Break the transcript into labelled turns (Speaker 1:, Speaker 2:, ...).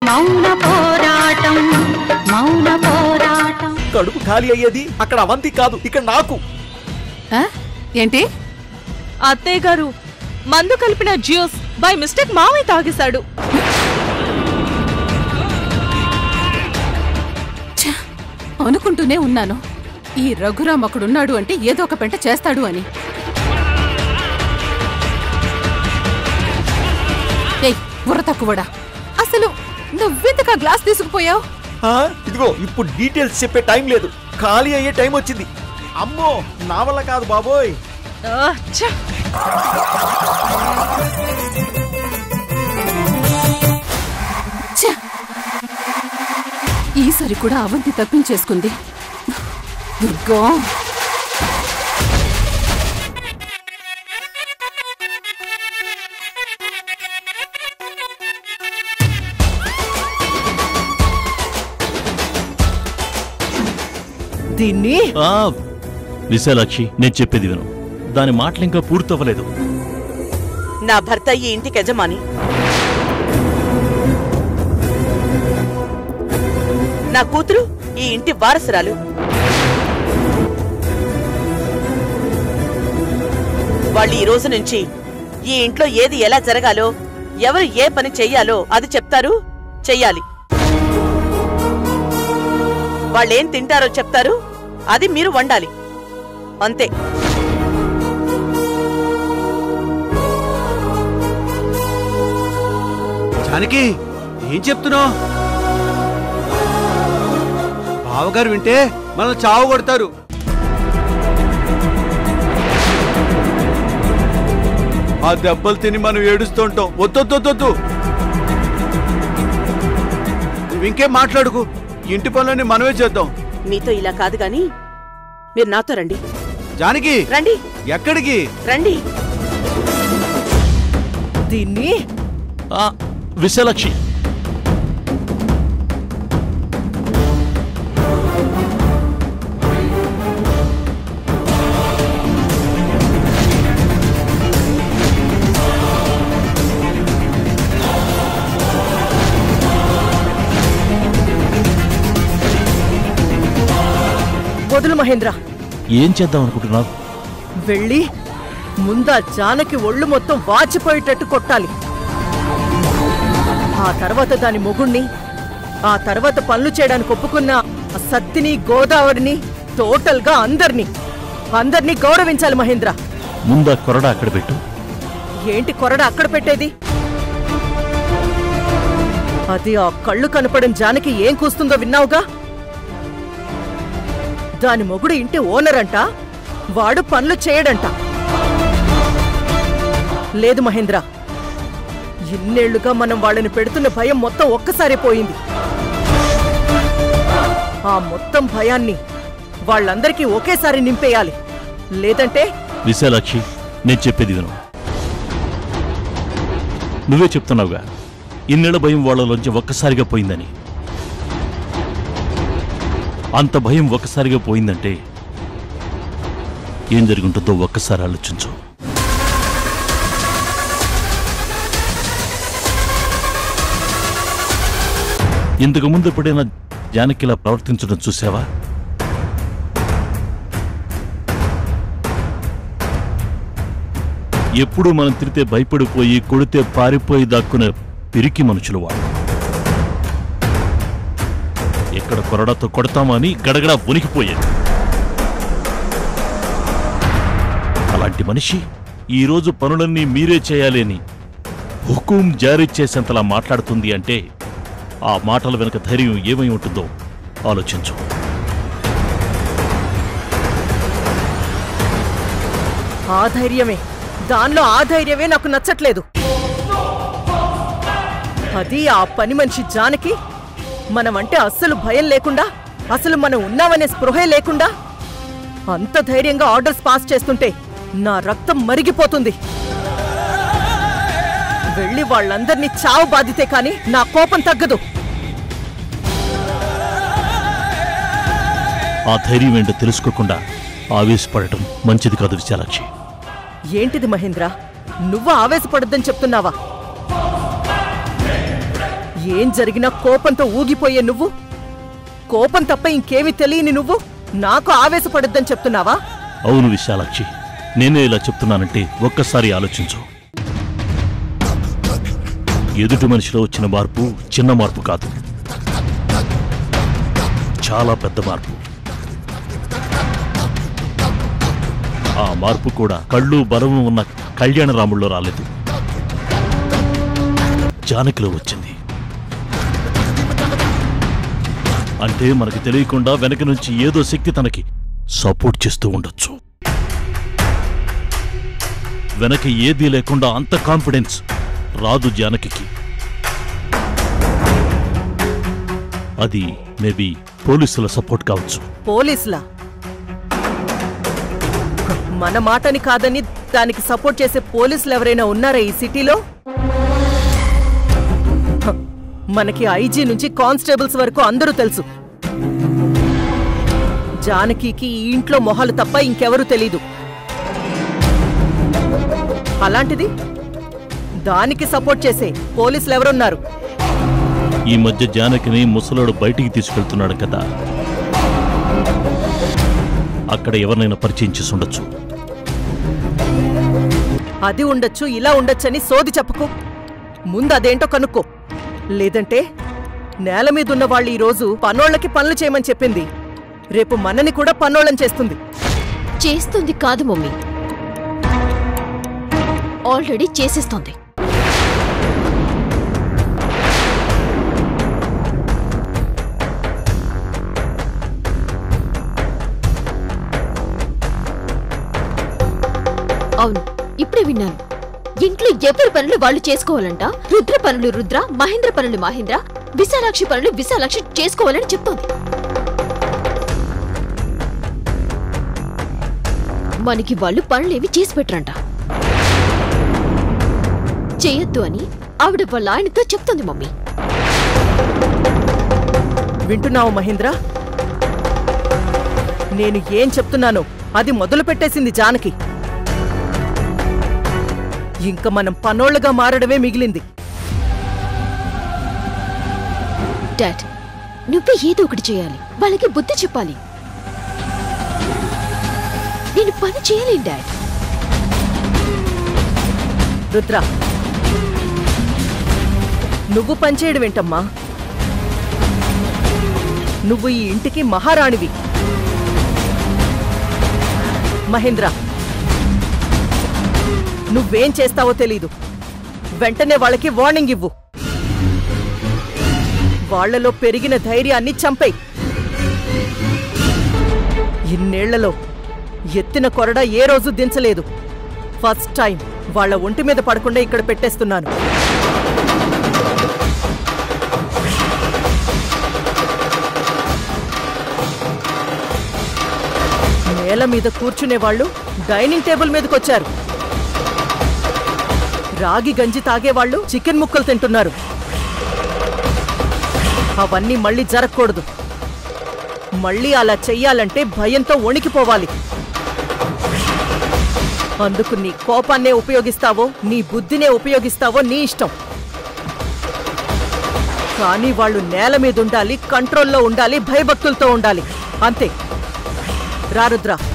Speaker 1: మౌన పోరాటం మౌన పోరాటం
Speaker 2: కడుపు ఖాళీ అయ్యేది అక్కడ అవంతి కాదు ఇక్కడ నాకు
Speaker 3: ఆ? ఏంటి
Speaker 4: అత్తయ్య గారు మందు కలిపిన జ్యూస్ బై మిస్టేక్ మావయ్య తాగేశాడు
Speaker 3: ఛ! అనుకుంటూనే ఉన్నాను ఈ రఘురామ్ అక్కడున్నాడు అంటే ఏదో ఒక పెంట చేస్తాడు అని ఏయ్ బుర్ర తక్కువడా అసలు నువ్వెందుకు ఆ గ్లాస్ తీసుకుపోయావు
Speaker 2: ఆ, ఇదిగో ఇప్పుడు డీటెయిల్స్ చెప్పే టైం లేదు ఖాళీ అయ్యే టైం వచ్చింది అమ్మో నా వల్ల కాదు బాబోయ్
Speaker 4: ఆ, ఛ!
Speaker 3: ఛ! ఈసారి కూడా అవంతి తప్పించేసుకుంది దుర్గా
Speaker 5: దీన్ని
Speaker 6: ఆ, విశాలాక్షి నేను చెప్పేది విను దాని మాటలు ఇంకా పూర్తవ్వలేదు
Speaker 5: నా భర్త ఈ ఇంటికి యజమాని నా కూతురు ఈ ఇంటి వారసురాలు వాళ్ళు ఈ రోజు నుంచి ఈ ఇంట్లో ఏది ఎలా జరగాలో ఎవరు ఏ పని చెయ్యాలో అది చెప్తారు చెయ్యాలి వాళ్ళేం తింటారో చెప్తారు అది మీరు వండాలి అంతే
Speaker 7: జానకి ఏం చెప్తున్నావు బావగారు వింటే మనల్ని చావు కొడతారు ఆ దెబ్బలు తిని మనం ఏడుస్తుంటాం వద్దొద్దొద్దొద్దు నువ్వు ఇంకేం మాట్లాడుకు ఇంటి పనులన్నీ మనమే చేద్దాం
Speaker 5: మీతో ఇలా కాదు గాని మీరు నాతో రండి
Speaker 7: జానకి
Speaker 5: రండి
Speaker 7: ఎక్కడికి
Speaker 5: రండి
Speaker 4: దీన్ని
Speaker 6: ఆ, విశాలాక్షి
Speaker 4: వదులు మహేంద్ర
Speaker 6: ఏం చేద్దాం అనుకుంటున్నావు
Speaker 4: వెళ్ళి ముందా జానకి ఒళ్ళు మొత్తం వాచిపోయేటట్టు కొట్టాలి ఆ తర్వాత దాని మొగుణ్ణి ఆ తర్వాత పనులు చేయడానికి ఒప్పుకున్న ఆ సత్తిని గోదావరిని టోటల్ గా అందర్నీ అందర్నీ గౌరవించాలి మహేంద్ర
Speaker 6: ముందా కొరడా అక్కడ పెట్టు
Speaker 4: ఏంటి కొరడ అక్కడ పెట్టేది అది ఆ కళ్ళు కనపడం జానకి ఏం కూస్తుందో విన్నావుగా దాని మొగుడు ఇంటి ఓనర్ అంట వాడు పనులు చేయడంట లేదు మహేంద్ర ఇన్నేళ్లుగా మనం వాళ్ళని పెడుతున్న భయం మొత్తం ఒక్కసారి పోయింది ఆ మొత్తం భయాన్ని వాళ్ళందరికీ ఒకేసారి నింపేయాలి లేదంటే
Speaker 6: విశాలాక్షి నేను చెప్పేది విను నువ్వే చెప్తున్నావుగా ఇన్నేళ్ల భయం వాళ్ళలోంచి ఒక్కసారిగా పోయిందని అంత భయం ఒక్కసారిగా పోయిందంటే ఏం జరుగుంటుందో ఒక్కసారి ఆలోచించు ఇంతకు ముందు ఎప్పుడైనా జానకిలా ప్రవర్తించడం చూసావా ఎప్పుడు మనం తిరితే భయపడిపోయి కొడితే పారిపోయి దాక్కునే పిరికి మనుషులు వాళ్ళు ఎక్కడ కొరడాతో కొడతామని గడగడ ఉనికిపోయేది అలాంటి మనిషి ఈరోజు పనులన్నీ మీరే చేయాలి అని హుకుం జారీ చేసేంతలా మాట్లాడుతుంది అంటే ఆ మాటల వెనుక ధైర్యం ఏమై ఉంటుందో ఆలోచించు
Speaker 4: ఆ ధైర్యమే దానిలో ఆ ధైర్యమే నాకు నచ్చట్లేదు అది ఆ పని మనిషి జానకి మనమంటే అస్సలు భయం లేకుండా అసలు మనం ఉన్నామనే స్పృహే లేకుండా అంత ధైర్యంగా ఆర్డర్స్ పాస్ చేస్తుంటే నా రక్తం మరిగిపోతుంది వెళ్ళి వాళ్ళందర్నీ చావు బాధితే కాని నా కోపం తగ్గదు
Speaker 6: ఆ ధైర్యం ఏంటో తెలుసుకోకుండా ఆవేశపడటం మంచిది కాదు విశాలాక్షి
Speaker 4: ఏంటిది మహేంద్ర నువ్వు ఆవేశపడొద్దని చెప్తున్నావా ఏం జరిగినా కోపంతో ఊగిపోయే నువ్వు కోపం తప్ప ఇంకేమీ తెలియని నువ్వు నాకు ఆవేశపడొద్దని చెప్తున్నావా
Speaker 6: అవును విశాలాక్షి నేనే ఇలా చెప్తున్నానంటే ఒక్కసారి ఆలోచించు ఎదుటి మనిషిలో వచ్చిన మార్పు చిన్న మార్పు కాదు చాలా పెద్ద మార్పు ఆ మార్పు కూడా కళ్ళు బలము ఉన్న కళ్యాణరాముల్లో రాలేదు జానకిలో వచ్చింది అంటే మనకి తెలియకుండా వెనక నుంచి ఏదో శక్తి తనకి సపోర్ట్ చేస్తూ ఉండొచ్చు వెనక ఏదీ లేకుండా అంత కాన్ఫిడెన్స్ రాదు జానకికి అది మేబీ పోలీసుల సపోర్ట్ కావచ్చు
Speaker 4: పోలీసులా మన మాటని కాదని దానికి సపోర్ట్ చేసే పోలీసులు ఎవరైనా ఉన్నారా ఈ సిటీలో హ, మనకి ఐజీ నుంచి కానిస్టేబుల్స్ వరకు అందరూ తెలుసు జానకికి ఈ ఇంట్లో మొహాలు తప్ప ఇంకెవరూ తెలీదు అలాంటిది దానికి సపోర్ట్ చేసే పోలీసులు ఎవరున్నారు
Speaker 6: ఈ మధ్య జానకిని ముసలోడు బయటికి తీసుకెళ్తున్నాడు కదా అక్కడ ఎవరినైనా పరిచయం చేసి ఉండొచ్చు
Speaker 4: అది ఉండొచ్చు ఇలా ఉండొచ్చని సోది చెప్పకు ముందు అదేంటో కనుక్కో లేదంటే నేల మీదున్న వాళ్ళు ఈరోజు పనోళ్ళకి పనులు చేయమని చెప్పింది రేపు మనని కూడా పనోళ్ళని చేస్తుంది
Speaker 8: చేస్తుంది కాదు మమ్మీ ఆల్రెడీ చేసేస్తోంది అవును ఇప్పుడే విన్నాను ఇంట్లో ఎవరి పనులు వాళ్ళు చేసుకోవాలంట రుద్ర పనులు రుద్ర మహేంద్ర పనులు మహేంద్ర విశాలాక్షి పనులు విశాలాక్షి చేసుకోవాలని చెప్తోంది మనకి వాళ్ళు పనులేవి చేసి పెట్టరంట చేయొద్దు అని ఆవిడ వాళ్ళ ఆయనతో చెప్తోంది మమ్మీ
Speaker 4: వింటున్నావు మహేంద్ర నేను ఏం చెప్తున్నానో అది మొదలు పెట్టేసింది జానకి ఇంక మనం పనోళ్ళగా మారడమే మిగిలింది
Speaker 8: డాడ్ నువ్వే ఏదో ఒకటి చేయాలి వాళ్ళకి బుద్ధి చెప్పాలి నేను పని చేయలేను డాడ్
Speaker 4: రుద్ర నువ్వు పనిచేయడం ఏంటమ్మా నువ్వు ఈ ఇంటికి మహారాణివి మహేంద్ర నువ్వేం చేస్తావో తెలీదు వెంటనే వాళ్ళకి వార్నింగ్ ఇవ్వు వాళ్ళలో పెరిగిన ధైర్యాన్ని చంపేయ్ ఇన్నేళ్లలో ఎత్తిన కొరడ ఏ రోజు దించలేదు ఫస్ట్ టైం వాళ్ళ ఒంటి మీద పడకుండా ఇక్కడ పెట్టేస్తున్నాను నేల మీద కూర్చునే వాళ్ళు డైనింగ్ టేబుల్ మీదకి వచ్చారు రాగి గంజి తాగేవాళ్ళు చికెన్ ముక్కలు తింటున్నారు అవన్నీ మళ్ళీ జరగకూడదు మళ్ళీ అలా చెయ్యాలంటే భయంతో వణికిపోవాలి అందుకు నీ కోపాన్నే ఉపయోగిస్తావో నీ బుద్ధినే ఉపయోగిస్తావో నీ ఇష్టం కానీ వాళ్ళు నేల మీద ఉండాలి కంట్రోల్లో ఉండాలి భయభక్తులతో ఉండాలి అంతే రారుద్ర